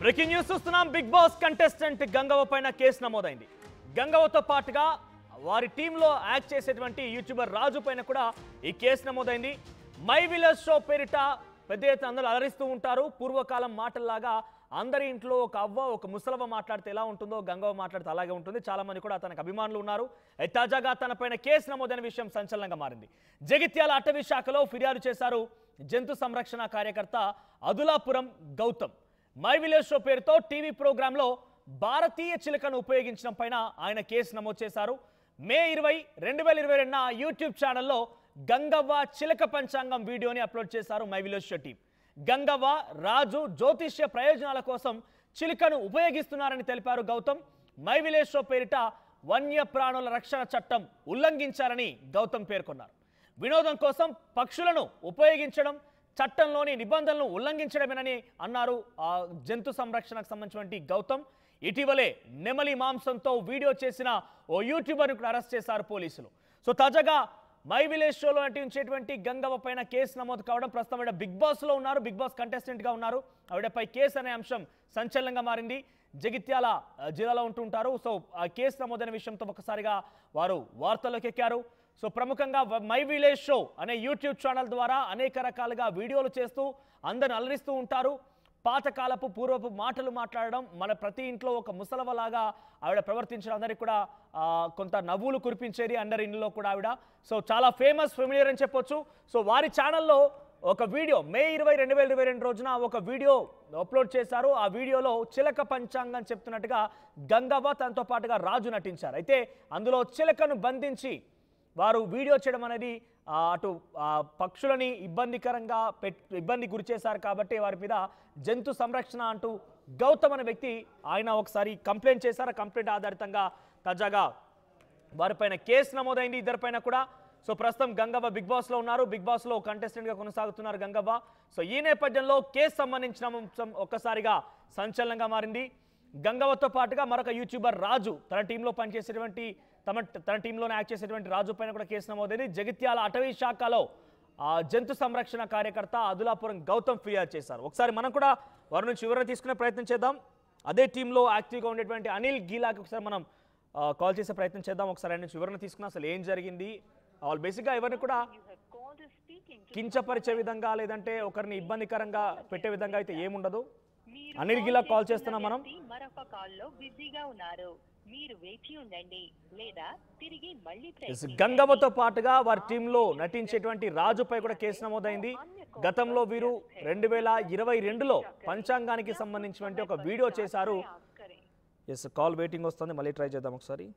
Breaking news చూస్తున్నాం big boss contestant Gangavva పైన case నమోదైంది గంగవ్వతో పాటుగా వారి టీంలో యాక్ట్ చేసేటువంటి యూట్యూబర్ రాజు పైన కూడా ఈ కేసు నమోదైంది మై విలేజ్ షో పేరిట పెద్ద ఎత్తున అందరూ అలరిస్తూ ఉంటారు పూర్వకాలం మాటల్లాగా అందరి ఇంట్లో ఒక అవ్వ ఒక ముసలవ్వ మాట్లాడితే ఎలా ఉంటుందో గంగవ్వ మాట్లాడితే అలాగే ఉంటుంది చాలా మంది కూడా తనకు అభిమానులు ఉన్నారు అయితే తాజాగా తన పైన కేసు నమోదైన విషయం సంచలనంగా మారింది జగిత్యాల అటవీ శాఖలో ఫిర్యాదు చేశారు జంతు సంరక్షణ కార్యకర్త Adulapuram Gautham my village show పేరుతో టీవీ ప్రోగ్రాంలో భారతీయ చిలుకను ఉపయోగించడం పైన ఆయన కేసు నమోదు చేశారు మే ఇరవై రెండు వేల ఇరవై రెండున యూట్యూబ్ ఛానల్లో గంగవ్వ చిలక పంచాంగం వీడియోని అప్లోడ్ చేశారు my village show team Gangavva Raju జ్యోతిష్య ప్రయోజనాల కోసం చిలుకను ఉపయోగిస్తున్నారని తెలిపారు గౌతమ్ మై విలేజ్ షో పేరిట వన్యప్రాణుల రక్షణ చట్టం ఉల్లంఘించారని గౌతమ్ పేర్కొన్నారు వినోదం కోసం పక్షులను ఉపయోగించడం చట్టంలోని నిబంధనలను ఉల్లంఘించడమేనని అన్నారు ఆ జంతు సంరక్షణకు సంబంధించినటువంటి గౌతమ్ ఇటీవలే నెమలి మాంసంతో వీడియో చేసిన ఓ యూట్యూబర్ని కూడా అరెస్ట్ చేశారు పోలీసులు సో తాజాగా మై విలేజ్ షోలో నటించేటువంటి గంగవ్వ పైన కేసు నమోదు కావడం ప్రస్తుతం ఆవిడ బిగ్ బాస్లో ఉన్నారు బిగ్ బాస్ కంటెస్టెంట్గా ఉన్నారు ఆవిడపై కేసు అనే అంశం సంచలనంగా మారింది జగిత్యాల ఆ, జిల్లాలో ఉంటుంటారు సో ఆ కేసు నమోదైన విషయంతో ఒకసారిగా వారు వార్తల్లోకి ఎక్కారు సో ప్రముఖంగా వ- మై విలేజ్ షో అనే యూట్యూబ్ ఛానల్ ద్వారా అనేక రకాలుగా వీడియోలు చేస్తూ అందరిని అలరిస్తూ ఉంటారు పాతకాలపు పూర్వపు మాటలు మాట్లాడడం మన ప్రతి ఇంట్లో ఒక ముసలవలాగా ఆవిడ ప్రవర్తించడం అందరికి కూడా ఆ, కొంత నవ్వులు కురిపించేది అందరి ఇంట్లో కూడా ఆవిడ సో చాలా ఫేమస్ ఫెమిలియర్ అని చెప్పొచ్చు సో వారి ఛానల్లో ఒక వీడియో మే ఇరవై రెండు వేల ఇరవై రెండు రోజున ఒక వీడియో అప్లోడ్ చేశారు ఆ వీడియోలో చిలక పంచాంగం చెప్తున్నట్టుగా గంగవ్వ తనతో పాటుగా రాజు నటించారు అయితే అందులో చిలకను బంధించి వారు వీడియో చేయడం అనేది ఆ, అటు ఆ, పక్షులని ఇబ్బందికరంగా పెట్ ఇబ్బంది గురి చేశారు కాబట్టి వారి మీద జంతు సంరక్షణ అంటూ గౌతమ్ అనే వ్యక్తి ఆయన ఒకసారి కంప్లైంట్ చేశారు ఆ కంప్లైంట్ ఆధారితంగా తాజాగా వారిపైన కేసు నమోదైంది ఇద్దరిపైన కూడా సో ప్రస్తుతం గంగవ్వ బిగ్ బాస్ లో ఉన్నారు బిగ్ బాస్ లో కంటెస్టెంట్ గా కొనసాగుతున్నారు గంగవ్వ సో ఈ నేపథ్యంలో కేసు సంబంధించిన అంశం ఒక్కసారిగా సంచలనంగా మారింది గంగవ్వతో పాటుగా మరొక యూట్యూబర్ రాజు తన టీంలో పనిచేసేటువంటి తమ తన టీంలోనే యాక్ట్ చేసేటువంటి రాజు పైన కూడా కేసు నమోదైంది జగిత్యాల అటవీ శాఖలో ఆ, జంతు సంరక్షణ కార్యకర్త అదులాపురం గౌతమ్ ఫిర్యాదు చేశారు ఒకసారి మనం కూడా వారి నుంచి వివరణ తీసుకునే ప్రయత్నం చేద్దాం అదే టీంలో యాక్టివ్గా ఉండేటువంటి అనిల్ గీలాకి ఒకసారి మనం ఆ, కాల్ చేసే ప్రయత్నం చేద్దాం ఒకసారి ఆయన నుంచి వివరణ తీసుకున్నా అసలు ఏం జరిగింది వాళ్ళు బేసిక్గా ఎవరిని కూడా కించపరిచే విధంగా లేదంటే ఒకరిని ఇబ్బందికరంగా పెట్టే విధంగా అయితే ఏముండదు అనిల్ గిలా కాల్ చేస్తున్నాం మనం మరొక కాల్లో బిజీగా ఉన్నారు మీరు వేచి ఉండండి లేదా తిరిగి మళ్ళీ ఎస్, ప్రయత్నించండి. గంగవ్వతో పాటుగా వారి టీంలో నటించేటువంటి రాజుపై కూడా కేసు నమోదైంది గతంలో వీరు రెండు వేల ఇరవై రెండులో పంచాంగానికి సంబంధించినటువంటి ఒక వీడియో చేశారు ఎస్ కాల్ వెయిటింగ్ వస్తుంది మళ్ళీ ట్రై చేద్దాం ఒకసారి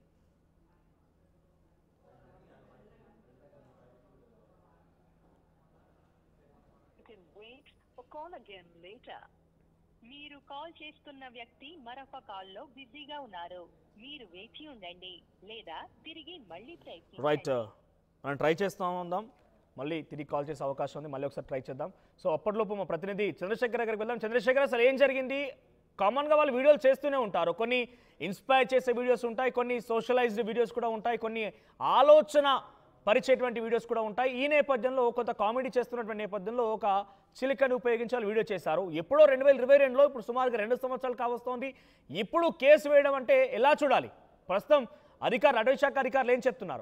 You can wait or call again later. మీరు కాల్ చేస్తున్న వ్యక్తి మరొక కాల్లో బిజీగా ఉన్నారు మీరు వేచి ఉండండి లేదా తిరిగి మళ్ళీ ప్రయత్నించండి రైట్ మనం ట్రై చేస్తూ ఉందాం మళ్ళీ తిరిగి కాల్ చేసే అవకాశం ఉంది మళ్ళీ ఒకసారి ట్రై చేద్దాం సో అప్పటిలోపు మా ప్రతినిధి చంద్రశేఖర్ దగ్గరికి వెళ్దాం చంద్రశేఖర్ అసలు ఏం జరిగింది కామన్గా వాళ్ళు వీడియోలు చేస్తూనే ఉంటారు కొన్ని ఇన్స్పైర్ చేసే వీడియోస్ ఉంటాయి కొన్ని సోషలైజ్డ్ వీడియోస్ కూడా ఉంటాయి కొన్ని ఆలోచన పరిచేటువంటి వీడియోస్ కూడా ఉంటాయి ఈ నేపథ్యంలో కొంత కామెడీ చేస్తున్నటువంటి నేపథ్యంలో ఒక చిలికను ఉపయోగించి వాళ్ళు వీడియో చేశారు ఎప్పుడో రెండు వేల ఇరవై రెండులో ఇప్పుడు సుమారుగా రెండు సంవత్సరాలు కావస్తోంది ఇప్పుడు కేసు వేయడం అంటే ఎలా చూడాలి ప్రస్తుతం అధికారులు అటవీ శాఖ అధికారులు ఏం చెప్తున్నారు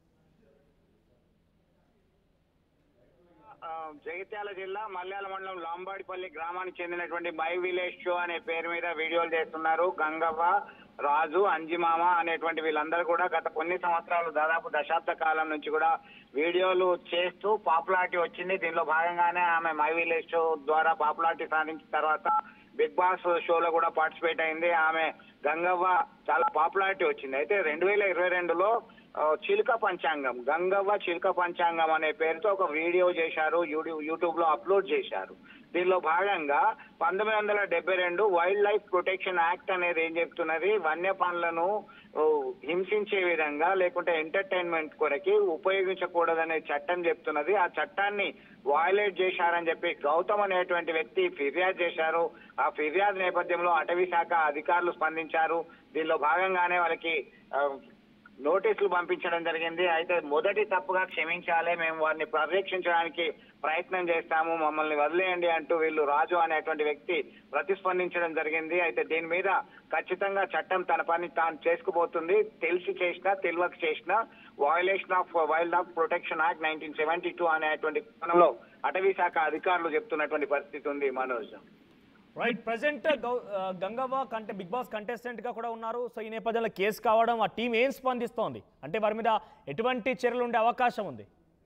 ఆ, జగిత్యాల జిల్లా మల్యాల మండలం లాంబాడిపల్లి గ్రామానికి చెందినటువంటి మై విలేజ్ షో అనే పేరు మీద వీడియోలు చేస్తున్నారు గంగవ్వ రాజు అంజిమామ అనేటువంటి వీళ్ళందరూ కూడా గత కొన్ని సంవత్సరాలు దాదాపు దశాబ్ద కాలం నుంచి కూడా వీడియోలు చేస్తూ పాపులారిటీ వచ్చింది దీనిలో భాగంగానే ఆమె మై విలేజ్ షో ద్వారా పాపులారిటీ సాధించిన తర్వాత బిగ్ బాస్ షోలో కూడా పార్టిసిపేట్ అయింది ఆమె గంగవ్వ చాలా పాపులారిటీ వచ్చింది అయితే రెండు వేల ఇరవై రెండులో ఆ, చిలుక పంచాంగం గంగవ్వ చిలుక పంచాంగం అనే పేరుతో ఒక వీడియో చేశారు యూట్యూబ్ యూట్యూబ్ లో అప్లోడ్ చేశారు దీనిలో భాగంగా పంతొమ్మిది వందల డెబ్బై రెండు వైల్డ్ లైఫ్ ప్రొటెక్షన్ యాక్ట్ అనేది ఏం చెప్తున్నది వన్యప్రాణులను ఓ, హింసించే విధంగా లేకుంటే ఎంటర్టైన్మెంట్ కొరకి ఉపయోగించకూడదనే చట్టం చెప్తున్నది ఆ చట్టాన్ని వాయలేట్ చేశారని చెప్పి గౌతమ్ అనేటువంటి వ్యక్తి ఫిర్యాదు చేశారు ఆ ఫిర్యాదు నేపథ్యంలో అటవీ శాఖ అధికారులు స్పందించారు దీనిలో భాగంగానే వాళ్ళకి ఆ, నోటీసులు పంపించడం జరిగింది అయితే మొదటి తప్పుగా క్షమించాలి మేము వారిని పరిరక్షించడానికి ప్రయత్నం చేస్తాము మమ్మల్ని వదిలేయండి అంటూ వీళ్ళు రాజు అనేటువంటి వ్యక్తి ప్రతిస్పందించడం జరిగింది అయితే దీని మీద ఖచ్చితంగా చట్టం తన పని తాను చేసుకుపోతుంది తెలిసి చేసినా తెలియక చేసినా violation of wildlife protection act nineteen seventy two అనేటువంటి కోణంలో అటవీ శాఖ అధికారులు చెప్తున్నటువంటి పరిస్థితి ఉంది మనోజ్ రైట్ ప్రజెంట్ గంగవ్వ కంటే బిగ్ బాస్ కంటెస్టెంట్ గా కూడా ఉన్నారు సో ఈ నేపథ్యంలో కేసు కావడం ఆ టీం ఏం స్పందిస్తోంది అంటే వారి మీద ఎటువంటి చర్యలు ఉండే అవకాశం ఉంది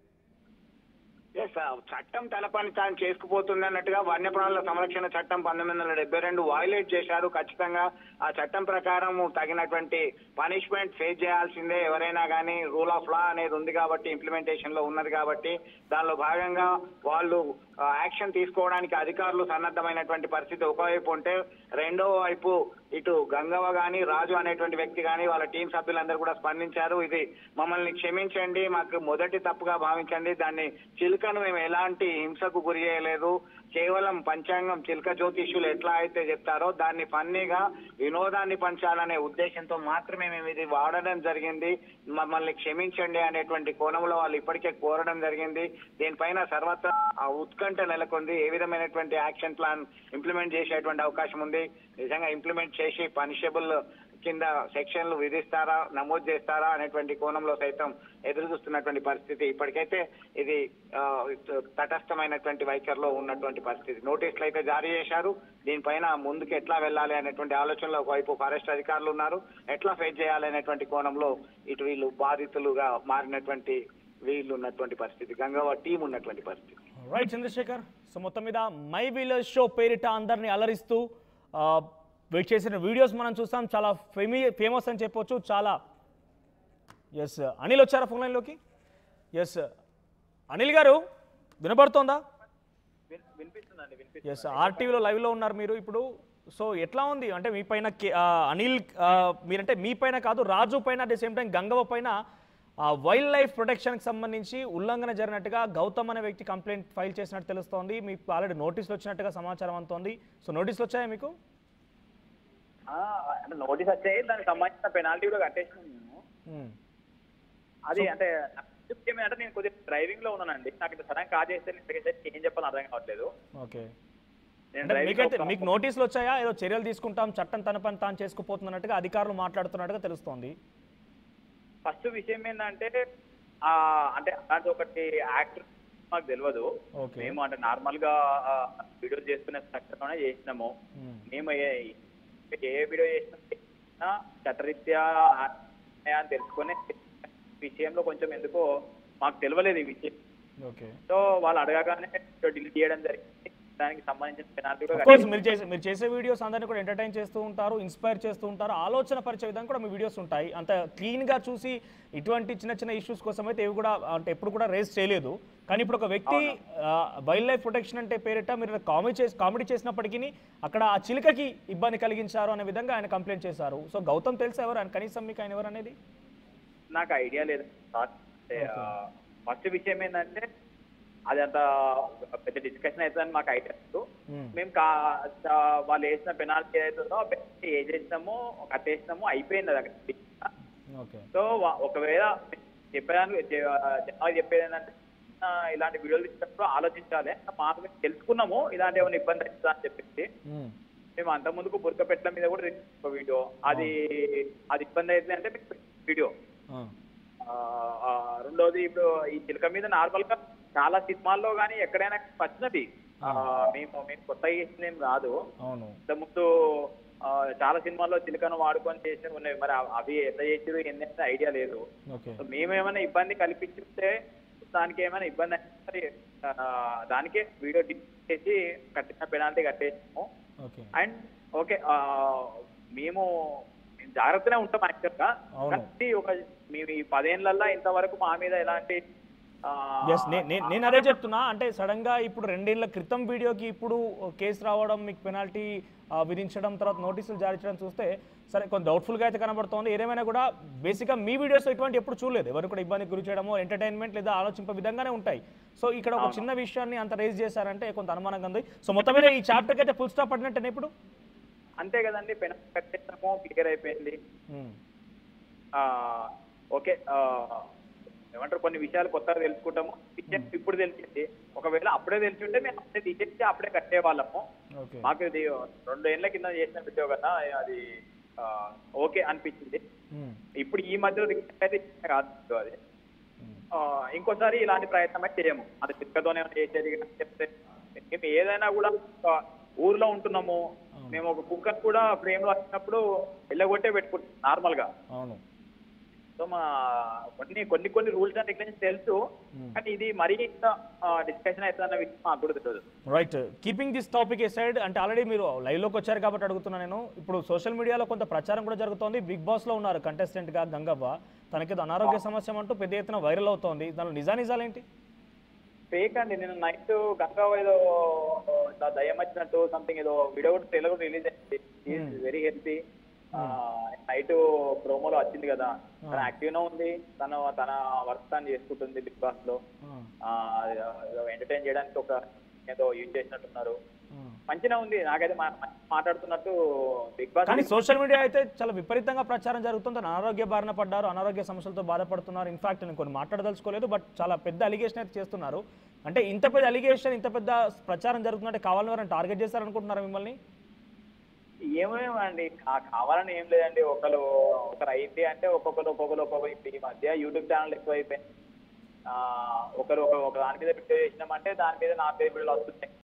ఎస్ చట్టం తన పని తాను చేసుకుపోతుంది అన్నట్టుగా వన్యప్రాణుల సంరక్షణ చట్టం పంతొమ్మిది వందల డెబ్బై రెండు వైలేట్ చేశారు ఖచ్చితంగా ఆ చట్టం ప్రకారం తగినటువంటి పనిష్మెంట్ ఫేస్ చేయాల్సిందే ఎవరైనా కానీ రూల్ ఆఫ్ లా అనేది ఉంది కాబట్టి ఇంప్లిమెంటేషన్ లో ఉన్నది కాబట్టి దానిలో భాగంగా వాళ్ళు యాక్షన్ తీసుకోవడానికి అధికారులు సన్నద్ధమైనటువంటి పరిస్థితి ఒకవైపు ఉంటే రెండో వైపు ఇటు గంగవ్వ గాని రాజు అనేటువంటి వ్యక్తి గాని వాళ్ళ టీం సభ్యులందరూ కూడా స్పందించారు ఇది మమ్మల్ని క్షమించండి మాకు మొదటి తప్పుగా భావించండి దాన్ని చిలుకను మేము ఎలాంటి హింసకు గురి చేయలేదు కేవలం పంచాంగం చిలుక జ్యోతిష్యులు ఎట్లా అయితే చెప్తారో దాన్ని ఫన్నీగా వినోదాన్ని పంచాలనే ఉద్దేశంతో మాత్రమే మేము ఇది వాడడం జరిగింది మమ్మల్ని క్షమించండి అనేటువంటి కోణంలో వాళ్ళు ఇప్పటికే కోరడం జరిగింది దీనిపైన సర్వత్రా ఆ ఉత్కంఠ నెలకొంది ఏ విధమైనటువంటి యాక్షన్ ప్లాన్ ఇంప్లిమెంట్ చేసేటువంటి అవకాశం ఉంది నిజంగా ఇంప్లిమెంట్ చేసి పనిషబుల్ కింద సెక్షన్లు విధిస్తారా నమోదు చేస్తారా అనేటువంటి కోణంలో సైతం ఎదురు చూస్తున్నటువంటి పరిస్థితి ఇప్పటికైతే ఇది ఆ, తటస్థమైనటువంటి వైఖరిలో ఉన్నటువంటి పరిస్థితి నోటీసులు అయితే జారీ చేశారు దీనిపైన ముందుకు ఎట్లా వెళ్ళాలి అనేటువంటి ఆలోచనలో ఒకవైపు ఫారెస్ట్ అధికారులు ఉన్నారు ఎట్లా ఫేస్ చేయాలి అనేటువంటి కోణంలో ఇటు వీళ్ళు బాధితులుగా మారినటువంటి వీళ్ళు ఉన్నటువంటి పరిస్థితి గంగవ్వ టీం ఉన్నటువంటి పరిస్థితి రైట్ చంద్రశేఖర్ సో మొత్తం మీద మై విలేజ్ షో పేరిట అందరిని అలరిస్తూ వెయిట్ చేసిన వీడియోస్ మనం చూస్తాం చాలా ఫేమీ ఫేమస్ అని చెప్పొచ్చు చాలా ఎస్ అనిల్ వచ్చారా ఫోన్ లైన్లోకి ఎస్ అనిల్ గారు వినబడుతోందా వినిపిస్తుందండి వినిపిస్తుంది ఎస్ ఆర్టీవీలో లైవ్లో ఉన్నారు మీరు ఇప్పుడు సో ఎట్లా ఉంది అంటే మీ పైన కే- ఆ, అనిల్ ఆ, మీరంటే మీ పైన కాదు రాజు పైన at the same time Gangavva పైన వైల్డ్ లైఫ్ ప్రొటెక్షన్కి సంబంధించి ఉల్లంఘన జరిగినట్టుగా గౌతమ్ అనే వ్యక్తి కంప్లైంట్ ఫైల్ చేసినట్టు తెలుస్తోంది మీకు ఆల్రెడీ నోటీసులు వచ్చినట్టుగా సమాచారం అందుతోంది సో నోటీసులు వచ్చాయా మీకు ఆ, అంటే నోటీస్ వచ్చాయి దానికి సంబంధించిన పెనాల్టీ కూడా కట్టేసినాం మేము మ్మ్. అది అంటే నాకు ముఖ్యం ఏంటంటే నేను కొద్దిగా డ్రైవింగ్ లో ఉన్నానండి నాకు ఇట్లా సడన్ కాల్ చేస్తే నేను ఇక్కడికి వచ్చి ఏం చెప్పాలో అర్థం కావట్లేదు ఓకే నేను అంటే driving మీకైతే లో మీకు నోటీసులు వచ్చాయా ఏదో చర్యలు తీసుకుంటాం చట్టం తన పని తాను చేసుకుపోతున్నట్టుగా అధికారులు మాట్లాడుతున్నట్టుగా తెలుస్తోంది ఫస్ట్ విషయం ఏంటంటే ఆ అంటే అలాంటి ఒకటి యాక్టర్ మాకు తెలియదు ఓకే మేము అంటే నార్మల్ గా వీడియోస్ చేసుకునే స్ట్రక్చర్ లోనే చేసినాము మ్మ్. మేము ఏ ఏ వీడియో చేసినా చట్టరీత్యా అని తెలుసుకొని విషయంలో కొంచెం ఎందుకో మాకు తెలియలేదు ఈ విషయం ఓకే సో వాళ్ళు అడగగానే డిలీట్ చేయడం జరిగింది దానికి సంబంధించిన పెనాల్టీ కూడా కోర్స్ మీరు చేసే మీరు చేసే వీడియోస్ అందరినీ కూడా ఎంటర్టైన్ చేస్తూ ఉంటారు ఇన్స్పైర్ చేస్తూ ఉంటారు ఆలోచన పరిచే విధంగా కూడా మీ వీడియోస్ ఉంటాయి అంత క్లీన్గా చూసి ఇటువంటి చిన్న చిన్న ఇష్యూస్ కోసం అయితే ఇవి కూడా అంటే ఎప్పుడు కూడా రేస్ చేయలేదు కానీ ఇప్పుడు ఒక వ్యక్తి వైల్డ్ లైఫ్ ప్రొటెక్షన్ అంటే పేరిట మీరు కామెడీ చేసి కామెడీ చేసినప్పటికీ అక్కడ ఆ చిలుకకి ఇబ్బంది కలిగించారు అనే విధంగా ఆయన కంప్లైంట్ చేశారు సో గౌతమ్ తెలుసా ఎవరు ఆయన కనీసం మీకు ఆయన ఎవరు అనేది నాకు ఐడియా లేదు ఫస్ట్ విషయం ఏంటంటే అది అంత పెద్ద డిస్కషన్ అవుతుందని మాకు ఐడియా లేదు మ్మ్. మేము కా చ- వాళ్ళు వేసిన పెనాల్టీ ఏదైతుందో ఆ penalty ఏ చేసినామో కట్టేసినామో అయిపోయింది అది అక్కడ ఓకే సో వా- ఒకవేళ చెప్పేదానికి చె- జనాలకు చెప్పేది ఏంటంటే ఆ, ఇలాంటి వీడియోలు తీసినప్పుడు ఆలోచించాలి మాకు మేము తెలుసుకున్నాము ఇలాంటి ఏమైనా ఇబ్బంది అవుతుందా అని చెప్పేసి మేము అంత ముందుకు బురక పెట్టల మీద కూడా తీసాం ఒక వీడియో అది అది ఇబ్బంది అవుతుంది అంటే మీకు వీడియో ఆ, ఆ, రెండోది ఇప్పుడు ఈ చిలక మీద నార్మల్ గా చాలా సినిమాల్లో కానీ ఎక్కడైనా వచ్చినది ఆ, మేము మేము కొత్తగా చేసింది ఏం కాదు అవును ఇంతకుముందు ఆ, చాలా సినిమాల్లో చిలకను వాడుకొని చేసి ఉన్నాయి మరి అవి- అవి ఎట్లా చేసారు ఏంటంటే ఐడియా లేదు ఓకే సో మేమేమైనా ఇబ్బంది కల్పించితే దానికి ఏమైనా ఇబ్బంది అయితే మరి ఆ, దానికే వీడియో డిలీట్ చేసి కట్టిన పెనాల్టీ కట్టేసాము ఓకే అండ్ ఓకే ఆ, మేము మేము జాగ్రత్తనే ఉంటాం యాక్చువల్గా అవును. కానీ ఒక మేము ఈ పదేళ్లలో ఇంతవరకు మా మీద ఎలాంటి ఆ, ఎస్ నేను అదే చెప్తున్నా అంటే సడన్ గా ఇప్పుడు రెండేళ్ల క్రితం వీడియోకి ఇప్పుడు కేసు రావడం మీకు పెనాల్టీ విధించడం తర్వాత నోటీసులు జారీ చేయడం చూస్తే సరే కొంత డౌట్ఫుల్ గా అయితే కనబడుతోంది ఏదేమైనా కూడా బేసిక్ గా మీ వీడియోస్ ఇటువంటి ఎప్పుడు చూడలేదు ఎవరు కూడా ఇబ్బంది గురి చేయడమో ఎంటర్టైన్మెంట్ లేదా ఆలోచింపే విధంగానే ఉంటాయి సో ఇక్కడ ఒక చిన్న విషయాన్ని అంత రేజ్ చేశారంటే కొంత అనుమానంగా ఉంది సో మొత్తం మీద ఈ చాప్టర్కి అయితే ఫుల్ స్టాప్ పడినట్టే ఇప్పుడు అంతే కదండి పెనాల్టీ కట్టేసాము క్లియర్ అయిపోయింది మ్మ్. ఆ, ఓకే ఆ, ఏమంటారు కొన్ని విషయాలు కొత్తగా తెలుసుకుంటాము విషయం ఇప్పుడు తెలిసింది ఒకవేళ అప్పుడే తెలిసింటే మేము అప్పుడే తీసేసి అప్పుడే కట్టే వాళ్ళము ఓకే మాకు ఇది రెండు ఏళ్ల కింద చేసిన వీడియో కదా అది ఆ, ఓకే అనిపించింది ఇప్పుడు ఈ మధ్యలో రికార్డ్ అయితే ఇచ్చిన కాదు అది ఆ, ఇంకోసారి ఇలాంటి ప్రయత్నం అయితే చేయము అది చిక్కతోనే చేసేది కానీ చెప్తే మేము ఏదైనా కూడా ఒక ఊర్లో ఉంటున్నాము మేము ఒక కుక్కర్ కూడా ఫ్రేమ్ లో వచ్చినప్పుడు వెళ్ళగొట్టే పెట్టుకుంటాం నార్మల్ గా అవును సో మా కొన్ని కొన్ని కొన్ని రూల్స్ అండ్ రెగ్యులేషన్స్ తెలుసు కానీ ఇది మరీ ఇంత డిస్కషన్ అవుతుందన్న విషయం మాకు కూడా తెలియదు right keeping this topic aside అంటే ఆల్రెడీ మీరు లైవ్లోకి వచ్చారు కాబట్టి అడుగుతున్నా నేను ఇప్పుడు సోషల్ మీడియాలో కొంత ప్రచారం కూడా జరుగుతోంది బిగ్ బాస్లో ఉన్నారు contestant గా గంగవ్వ తనకేదో అనారోగ్య సమస్య అంటూ పెద్ద ఎత్తున వైరల్ అవుతోంది దానిలో నిజా నిజాలేంటి ఫేక్ అండి నేను నైట్ గంగా ఏదో ఇట్లా దయ్యం వచ్చినట్టు సంథింగ్ ఏదో వీడియో కూడా ట్రైలర్ కూడా రిలీజ్ అయింది వెరీ హెల్తీ నైట్ ప్రోమోలో వచ్చింది కదా తన యాక్టివ్ ఉంది తను తన వర్క్ తను చేసుకుంటుంది బిగ్ బాస్ లో ఎంటర్టైన్ చేయడానికి ఒక ఏదో యూజ్ చేసినట్టున్నారు మంచిగా ఉంది నాకైతే మా- మంచి మాట్లాడుతున్నట్టు బిగ్ బాస్ కానీ సోషల్ మీడియా అయితే చాలా విపరీతంగా ప్రచారం జరుగుతుంది తను అనారోగ్య బారిన పడ్డారు అనారోగ్య సమస్యలతో బాధపడుతున్నారు ఇన్ఫాక్ట్ నేను కొన్ని మాట్లాడదలుచుకోలేదు బట్ చాలా పెద్ద అలిగేషన్ అయితే చేస్తున్నారు అంటే ఇంత పెద్ద అలిగేషన్ ఇంత పెద్ద ప్రచారం జరుగుతుందంటే కావాలని ఎవరైనా టార్గెట్ చేస్తారనుకుంటున్నారా మిమ్మల్ని ఏమేమండి కా- కావాలని ఏం లేదండి ఒకరు ఒకరు అయింది అంటే ఒక్కొక్కరు ఒక్కొక్కరు ఒక్కొక్కరు ఇప్పుడు ఈ మధ్య యూట్యూబ్ ఛానల్ ఎక్కువ అయిపోయింది ఆ, ఒకరు ఒక ఒక దాని మీద వీడియో చేసినామంటే దాని మీద నా పేరు వీడియోలు వస్తున్నాయి